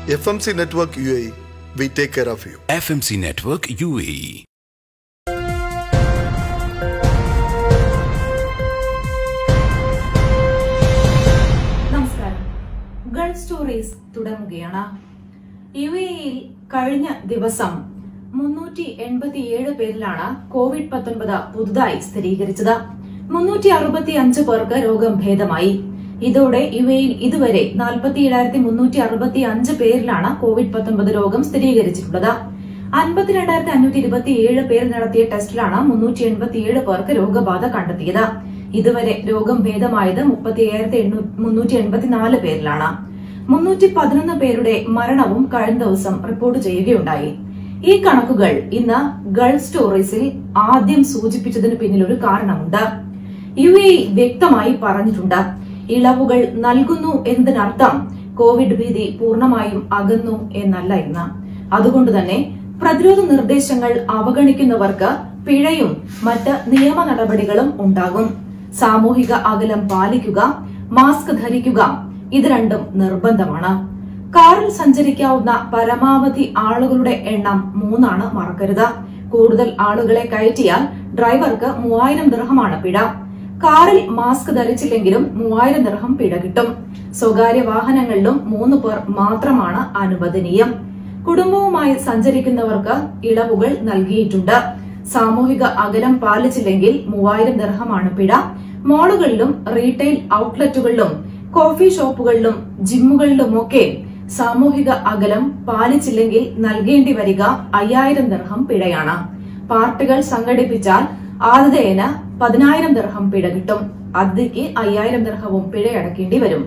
FMC Network UAE, we take care of you. FMC Network UAE. നമസ്കാരം Gulf stories തുടങ്ങുകയാണ് യു എയിൽ കഴിഞ്ഞ ദിവസം മുന്നൂറ്റി എൺപത്തിയേഴ് പേരിലാണ് കോവിഡ് പത്തൊൻപത് പുതുതായി സ്ഥിരീകരിച്ചത് മുന്നൂറ്റി അറുപത്തി അഞ്ച് പേർക്ക് രോഗം ഭേദമായി ഇതോടെ യു എയിൽ ഇതുവരെ നാൽപ്പത്തി ഏഴായിരത്തി മുന്നൂറ്റി അറുപത്തി അഞ്ച് പേരിലാണ് കോവിഡ് പത്തൊൻപത് രോഗം സ്ഥിരീകരിച്ചിട്ടുള്ളത് അൻപത്തിരണ്ടായിരത്തി അഞ്ഞൂറ്റി ഇരുപത്തിയേഴ് പേർ നടത്തിയ ടെസ്റ്റിലാണ് മുന്നൂറ്റി എൺപത്തിയേഴ് പേർക്ക് രോഗബാധ കണ്ടെത്തിയത് ഇതുവരെ രോഗം ഭേദമായത് മുപ്പത്തി അയ്യായിരത്തി മുന്നൂറ്റി എൺപത്തിനാല് പേരിലാണ് മുന്നൂറ്റി പതിനൊന്ന് പേരുടെ മരണവും കഴിഞ്ഞ ദിവസം റിപ്പോർട്ട് ചെയ്യുകയുണ്ടായി ഈ കണക്കുകൾ ഇന്ന് ഗൾഫ് സ്റ്റോറീസിൽ ആദ്യം സൂചിപ്പിച്ചതിന് പിന്നിൽ ഒരു കാരണമുണ്ട് യു എ വ്യക്തമായി പറഞ്ഞിട്ടുണ്ട് ഇളവുകൾ നൽകുന്നു എന്നതിനർത്ഥം കോവിഡ് ഭീതി പൂർണ്ണമായും അകന്നു എന്നല്ല ഇന്ന് അതുകൊണ്ട് തന്നെ പ്രതിരോധ നിർദ്ദേശങ്ങൾ അവഗണിക്കുന്നവർക്ക് പിഴയും മറ്റ് നിയമ നടപടികളും ഉണ്ടാകും സാമൂഹിക അകലം പാലിക്കുക മാസ്ക് ധരിക്കുക ഇത് രണ്ടും നിർബന്ധമാണ് കാറിൽ സഞ്ചരിക്കാവുന്ന പരമാവധി ആളുകളുടെ എണ്ണം മൂന്നാണ് മറക്കരുത് കൂടുതൽ ആളുകളെ കയറ്റിയാൽ ഡ്രൈവർക്ക് മൂവായിരം ദൃഹമാണ് പിഴ കാറിൽ മാസ്ക് ധരിച്ചില്ലെങ്കിലും മൂവായിരം ദൃഹം പിഴ കിട്ടും സ്വകാര്യ വാഹനങ്ങളിലും മൂന്ന് പേർ മാത്രമാണ് അനുവദനീയം കുടുംബവുമായി സഞ്ചരിക്കുന്നവർക്ക് ഇളവുകൾ നൽകിയിട്ടുണ്ട് സാമൂഹിക അകലം പാലിച്ചില്ലെങ്കിൽ മൂവായിരം ദർഹമാണ് പിഴ മോളുകളിലും റീറ്റെയിൽ ഔട്ട്ലെറ്റുകളിലും കോഫി ഷോപ്പുകളിലും ജിമ്മുകളിലുമൊക്കെ സാമൂഹിക അകലം പാലിച്ചില്ലെങ്കിൽ നൽകേണ്ടി വരിക അയ്യായിരം ദർഹം പിഴയാണ് പാർട്ടികൾ സംഘടിപ്പിച്ചാൽ ആതിഥേയന് പതിനായിരം ദർഹം പിഴ കിട്ടും അതിഥിക്ക് അയ്യായിരം ദർഹവും പിഴയടക്കേണ്ടി വരും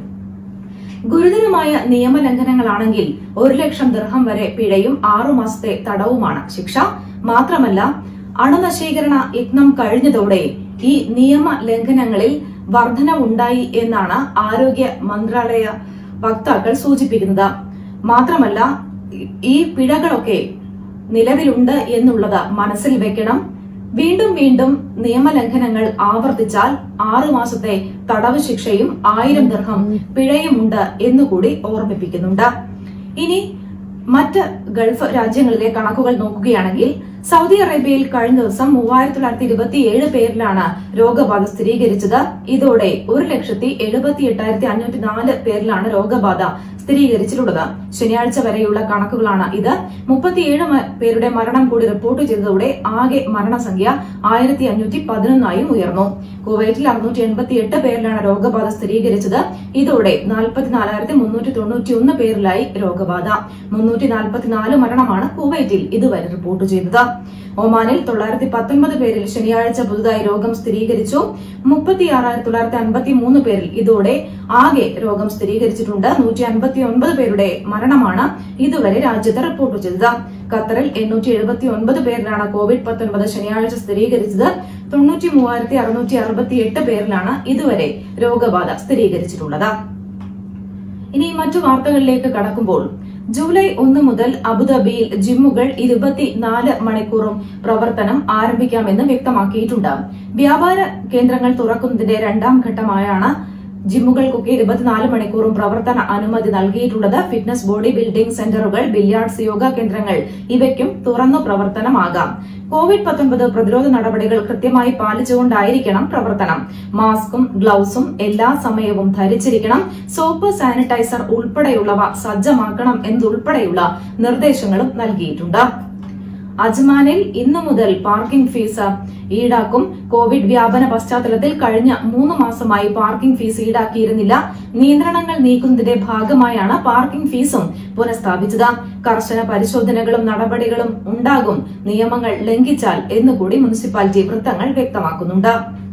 ഗുരുതരമായ നിയമലംഘനങ്ങളാണെങ്കിൽ ഒരു ലക്ഷം ദർഹം വരെ പിഴയും ആറു മാസത്തെ തടവുമാണ് ശിക്ഷ മാത്രമല്ല അണുനശീകരണ യത്നം കഴിഞ്ഞതോടെ ഈ നിയമ ലംഘനങ്ങളിൽ വർധനവുണ്ടായി എന്നാണ് ആരോഗ്യ മന്ത്രാലയ വക്താക്കൾ സൂചിപ്പിക്കുന്നത് മാത്രമല്ല ഈ പിഴകളൊക്കെ നിലവിലുണ്ട് എന്നുള്ളത് മനസ്സിൽ വെക്കണം വീണ്ടും വീണ്ടും നിയമലംഘനങ്ങൾ ആവർത്തിച്ചാൽ ആറു മാസത്തെ തടവ് ശിക്ഷയും ആയിരം ദർഹം പിഴയുമുണ്ട് എന്നുകൂടി ഓർമ്മിപ്പിക്കുന്നുണ്ട് ഇനി മറ്റ് ഗൾഫ് രാജ്യങ്ങളിലെ കണക്കുകൾ നോക്കുകയാണെങ്കിൽ സൗദി അറേബ്യയിൽ കഴിഞ്ഞ ദിവസം മൂവായിരത്തി തൊള്ളായിരത്തി ഇരുപത്തിയേഴ് പേരിലാണ് രോഗബാധ സ്ഥിരീകരിച്ചത് ഇതോടെ ഒരു ലക്ഷത്തി എഴുപത്തി എട്ടായിരത്തി അഞ്ഞൂറ്റി നാല് പേരിലാണ് രോഗബാധ സ്ഥിരീകരിച്ചിട്ടുള്ളത് ശനിയാഴ്ച വരെയുള്ള കണക്കുകളാണ് ഇത് മുപ്പത്തിയേഴ് മ- പേരുടെ മരണം കൂടി റിപ്പോർട്ട് ചെയ്തതോടെ ആകെ മരണസംഖ്യ ആയിരത്തി അഞ്ഞൂറ്റി പതിനൊന്നായും ഉയർന്നു കുവൈറ്റിൽ അറുന്നൂറ്റി എൺപത്തി എട്ട് പേരിലാണ് രോഗബാധ സ്ഥിരീകരിച്ചത് ഇതോടെ നാൽപ്പത്തിനാലായിരത്തി മുന്നൂറ്റി തൊണ്ണൂറ്റി ഒന്ന് പേരിലായി രോഗബാധ മുന്നൂറ്റി നാൽപ്പത്തിനാല് മരണമാണ് കുവൈറ്റിൽ ഇതുവരെ റിപ്പോർട്ട് ചെയ്തത് ഒമാനിൽ തൊള്ളായിരത്തി പത്തൊൻപത് പേരിൽ ശനിയാഴ്ച പുതുതായി രോഗം സ്ഥിരീകരിച്ചു മുപ്പത്തി ആറായിരത്തി തൊള്ളായിരത്തി അൻപത്തി മൂന്ന് പേരിൽ ഇതോടെ ആകെ രോഗം സ്ഥിരീകരിച്ചിട്ടുണ്ട് നൂറ്റി അൻപത്തി ഒൻപത് പേരുടെ മരണമാണ് ഇതുവരെ രാജ്യത്ത് റിപ്പോർട്ട് ചെയ്തത് ഖത്തറിൽ എണ്ണൂറ്റി എഴുപത്തി ഒൻപത് പേരിലാണ് കോവിഡ് പത്തൊൻപത് ശനിയാഴ്ച സ്ഥിരീകരിച്ചത് തൊണ്ണൂറ്റി മൂവായിരത്തി അറുന്നൂറ്റി അറുപത്തി എട്ട് പേരിലാണ് ഇതുവരെ രോഗബാധ സ്ഥിരീകരിച്ചിട്ടുള്ളത് ഇനി മറ്റു വാർത്തകളിലേക്ക് കടക്കുമ്പോൾ ജൂലൈ ഒന്ന് മുതൽ അബുദാബിയിൽ ജിമ്മുകൾ ഇരുപത്തിനാല് മണിക്കൂറും പ്രവർത്തനം ആരംഭിക്കാമെന്ന് വ്യക്തമാക്കിയിട്ടുണ്ട് വ്യാപാര കേന്ദ്രങ്ങൾ തുറക്കുന്നതിന്റെ രണ്ടാം ഘട്ടമായാണ് ജിമ്മുകൾക്കൊക്കെ ഇരുപത്തിനാല് മണിക്കൂറും പ്രവർത്തന അനുമതി നൽകിയിട്ടുള്ളത് ഫിറ്റ്നസ് ബോഡി ബിൽഡിംഗ് സെന്ററുകൾ ബില്യാർഡ്സ് യോഗ കേന്ദ്രങ്ങൾ ഇവയ്ക്കും തുറന്നു പ്രവർത്തനമാകാം കോവിഡ് പത്തൊൻപത് പ്രതിരോധ നടപടികൾ കൃത്യമായി പാലിച്ചുകൊണ്ടായിരിക്കണം പ്രവർത്തനം മാസ്കും ഗ്ലൌസും എല്ലാ സമയവും ധരിച്ചിരിക്കണം സോപ്പ് സാനിറ്റൈസർ ഉൾപ്പെടെയുള്ളവ സജ്ജമാക്കണം എന്നതുൾപ്പെടെയുള്ള നിർദ്ദേശങ്ങളും നൽകിയിട്ടുണ്ട് അജ്മാനിൽ ഇന്നു മുതൽ പാർക്കിംഗ് ഫീസ് ഈടാക്കും കോവിഡ് വ്യാപന പശ്ചാത്തലത്തിൽ കഴിഞ്ഞ മൂന്ന് മാസമായി പാർക്കിംഗ് ഫീസ് ഈടാക്കിയിരുന്നില്ല നിയന്ത്രണങ്ങൾ നീക്കുന്നതിന്റെ ഭാഗമായാണ് പാർക്കിംഗ് ഫീസും പുനഃസ്ഥാപിച്ചത് കർശന പരിശോധനകളും നടപടികളും ഉണ്ടാകും നിയമങ്ങൾ ലംഘിച്ചാൽ എന്നുകൂടി മുനിസിപ്പാലിറ്റി വൃത്തങ്ങൾ വ്യക്തമാക്കുന്നുണ്ട്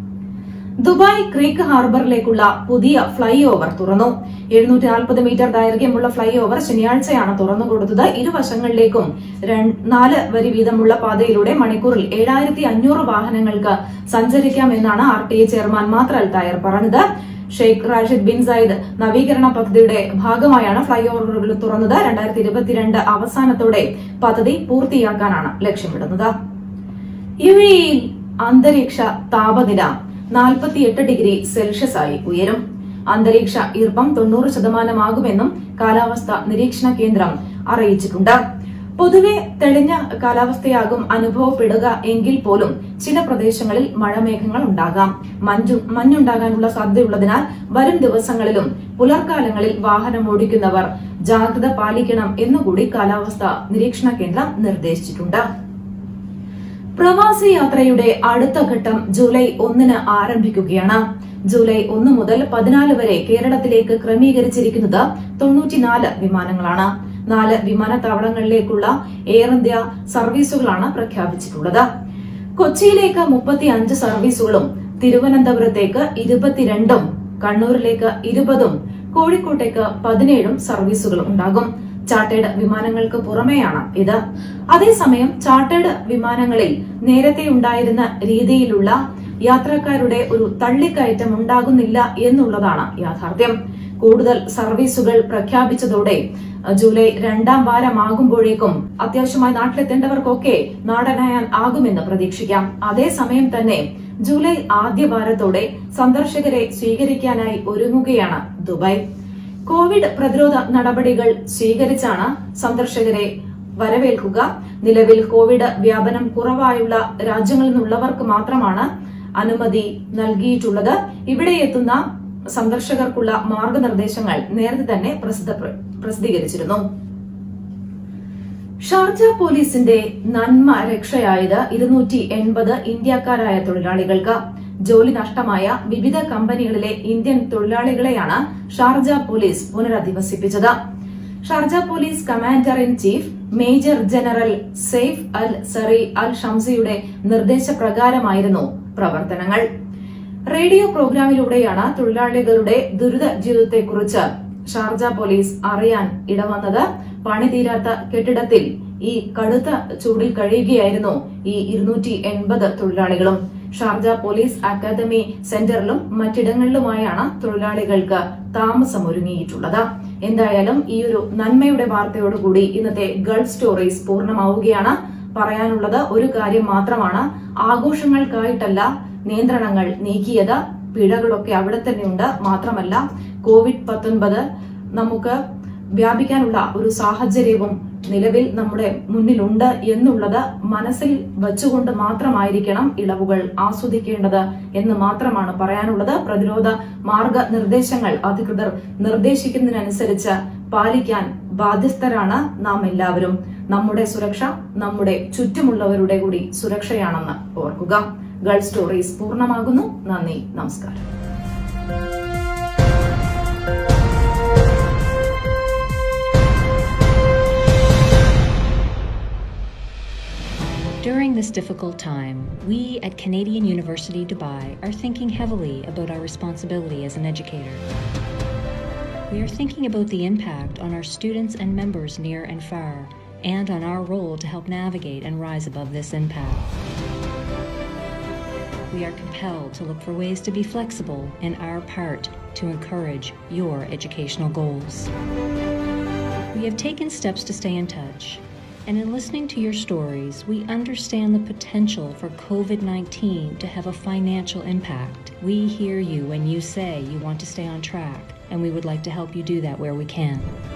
ദുബായ് ക്രീക്ക് ഹാർബറിലേക്കുള്ള പുതിയ ഫ്ലൈ ഓവർ തുറന്നു എഴുന്നൂറ്റി നാൽപ്പത് മീറ്റർ ദൈർഘ്യമുള്ള ഫ്ലൈ ഓവർ ശനിയാഴ്ചയാണ് തുറന്നുകൊടുത്തത് ഇരുവശങ്ങളിലേക്കും രണ്ട്- നാല് വരി വീതമുള്ള പാതയിലൂടെ മണിക്കൂറിൽ ഏഴായിരത്തി അഞ്ഞൂറ് വാഹനങ്ങൾക്ക് സഞ്ചരിക്കാമെന്നാണ് R T A chairman Mattar Tayer പറഞ്ഞത് ഷെയ്ഖ് റാഷിദ് ബിൻ സയ്യിദ് നവീകരണ പദ്ധതിയുടെ ഭാഗമായാണ് ഫ്ലൈ ഓവറുകൾ തുറന്നത് രണ്ടായിരത്തി ഇരുപത്തിരണ്ട് അവസാനത്തോടെ പദ്ധതി പൂർത്തിയാക്കാനാണ് ലക്ഷ്യമിടുന്നത് യു എയിൽ അന്തരീക്ഷ താപനില നാൽപ്പത്തിയെട്ട് ഡിഗ്രി സെൽഷ്യസ് ആയി ഉയരും അന്തരീക്ഷ ഈർപ്പം തൊണ്ണൂറ് ശതമാനമാകുമെന്നും കാലാവസ്ഥാ നിരീക്ഷണ കേന്ദ്രം അറിയിച്ചിട്ടുണ്ട് പൊതുവെ തെളിഞ്ഞ കാലാവസ്ഥയാകും അനുഭവപ്പെടുക എങ്കിൽ പോലും ചില പ്രദേശങ്ങളിൽ മഴമേഘങ്ങൾ ഉണ്ടാകാം മഞ്ഞു മഞ്ഞുണ്ടാകാനുള്ള സാധ്യതയുള്ളതിനാൽ വരും ദിവസങ്ങളിലും പുലർക്കാലങ്ങളിൽ വാഹനം ഓടിക്കുന്നവർ ജാഗ്രത പാലിക്കണം എന്നുകൂടി കാലാവസ്ഥാ നിരീക്ഷണ കേന്ദ്രം നിർദ്ദേശിച്ചിട്ടുണ്ട് പ്രവാസി യാത്രയുടെ അടുത്ത ഘട്ടം ജൂലൈ ഒന്നിന് ആരംഭിക്കുകയാണ് ജൂലൈ ഒന്ന് മുതൽ പതിനാല് വരെ കേരളത്തിലേക്ക് ക്രമീകരിച്ചിരിക്കുന്നത് തൊണ്ണൂറ്റിനാല് വിമാനങ്ങളാണ് നാല് വിമാനത്താവളങ്ങളിലേക്കുള്ള എയർ ഇന്ത്യ സർവീസുകളാണ് പ്രഖ്യാപിച്ചിട്ടുള്ളത് കൊച്ചിയിലേക്ക് മുപ്പത്തി അഞ്ച് സർവീസുകളും തിരുവനന്തപുരത്തേക്ക് ഇരുപത്തിരണ്ടും കണ്ണൂരിലേക്ക് ഇരുപതും കോഴിക്കോട്ടേക്ക് പതിനേഴും സർവീസുകൾ ഉണ്ടാകും ചാർട്ടേഡ് വിമാനങ്ങൾക്ക് പുറമെയാണ് ഇത് അതേസമയം ചാർട്ടേഡ് വിമാനങ്ങളിൽ നേരത്തെ ഉണ്ടായിരുന്ന രീതിയിലുള്ള യാത്രക്കാരുടെ ഒരു തള്ളിക്കയറ്റം ഉണ്ടാകുന്നില്ല എന്നുള്ളതാണ് യാഥാർത്ഥ്യം കൂടുതൽ സർവീസുകൾ പ്രഖ്യാപിച്ചതോടെ ജൂലൈ രണ്ടാം വാരമാകുമ്പോഴേക്കും അത്യാവശ്യമായി നാട്ടിലെത്തേണ്ടവർക്കൊക്കെ നാടനായാൻ ആകുമെന്ന് പ്രതീക്ഷിക്കാം അതേസമയം തന്നെ ജൂലൈ ആദ്യ വാരത്തോടെ സന്ദർശകരെ സ്വീകരിക്കാനായി ഒരുങ്ങുകയാണ് ദുബായ് കോവിഡ് പ്രതിരോധ നടപടികൾ സ്വീകരിച്ചാണ് സന്ദർശകരെ വരവേൽക്കുക നിലവിൽ കോവിഡ് വ്യാപനം കുറവായുള്ള രാജ്യങ്ങളിൽ നിന്നുള്ളവർക്ക് മാത്രമാണ് അനുമതി നൽകിയിട്ടുള്ളത് ഇവിടെ എത്തുന്ന സന്ദർശകർക്കുള്ള മാർഗനിർദ്ദേശങ്ങൾ നേരത്തെ തന്നെ പ്രസിദ്ധ പ്രസിദ്ധീകരിച്ചിരുന്നു ഷാർജ പോലീസിന്റെ നന്മ രക്ഷയായത് ഇരുന്നൂറ്റി എൺപത് ഇന്ത്യക്കാരായ തൊഴിലാളികൾക്ക് ജോലി നഷ്ടമായ വിവിധ കമ്പനികളിലെ ഇന്ത്യൻ തൊഴിലാളികളെയാണ് ഷാർജ പോലീസ് പുനരധിവസിപ്പിച്ചത് Sharjah police commander in chief major general Saif Al Zari Al ഷംസിയുടെ നിർദ്ദേശപ്രകാരമായിരുന്നു പ്രവർത്തനങ്ങൾ റേഡിയോ പ്രോഗ്രാമിലൂടെയാണ് തൊഴിലാളികളുടെ ദുരിത ജീവിതത്തെക്കുറിച്ച് ഷാർജ പോലീസ് അറിയാൻ ഇടവന്നത് പണി തീരാത്ത കെട്ടിടത്തിൽ ഈ കടുത്ത ചൂടിൽ കഴിയുകയായിരുന്നു ഈ ഇരുന്നൂറ്റി എൺപത് തൊഴിലാളികളും ഷാർജ പോലീസ് അക്കാദമി സെന്ററിലും മറ്റിടങ്ങളിലുമായാണ് തൊഴിലാളികൾക്ക് താമസമൊരുങ്ങിയിട്ടുള്ളത് എന്തായാലും ഈ ഒരു നന്മയുടെ വാർത്തയോടുകൂടി ഇന്നത്തെ ഗൾഫ് സ്റ്റോറീസ് പൂർണ്ണമാവുകയാണ് പറയാനുള്ളത് ഒരു കാര്യം മാത്രമാണ് ആഘോഷങ്ങൾക്കായിട്ടല്ല നിയന്ത്രണങ്ങൾ നീക്കിയത് പിഴകളൊക്കെ അവിടെ തന്നെയുണ്ട് മാത്രമല്ല കോവിഡ് പത്തൊൻപത് നമുക്ക് വ്യാപിക്കാനുള്ള ഒരു സാഹചര്യവും നിലവിൽ നമ്മുടെ മുന്നിലുണ്ട് എന്നുള്ളത് മനസ്സിൽ വച്ചുകൊണ്ട് മാത്രമായിരിക്കണം ഇളവുകൾ ആസ്വദിക്കേണ്ടത് എന്ന് മാത്രമാണ് പറയാനുള്ളത് പ്രതിരോധ മാർഗനിർദ്ദേശങ്ങൾ അധികൃതർ നിർദ്ദേശിക്കുന്നതിനനുസരിച്ച് പാലിക്കാൻ ബാധ്യസ്ഥരാണ് നാം എല്ലാവരും നമ്മുടെ സുരക്ഷ നമ്മുടെ ചുറ്റുമുള്ളവരുടെ കൂടി സുരക്ഷയാണെന്ന് ഓർക്കുക ഗൾഫ് സ്റ്റോറീസ് പൂർണ്ണമാകുന്നു നന്ദി നമസ്കാരം During this difficult time, we at Canadian University Dubai are thinking heavily about our responsibility as an educator. We are thinking about the impact on our students and members near and far, and on our role to help navigate and rise above this impact. We are compelled to look for ways to be flexible in our part to encourage your educational goals. We have taken steps to stay in touch, and in listening to your stories, we understand the potential for COVID 19 to have a financial impact. We hear you when you say you want to stay on track, and we would like to help you do that where we can.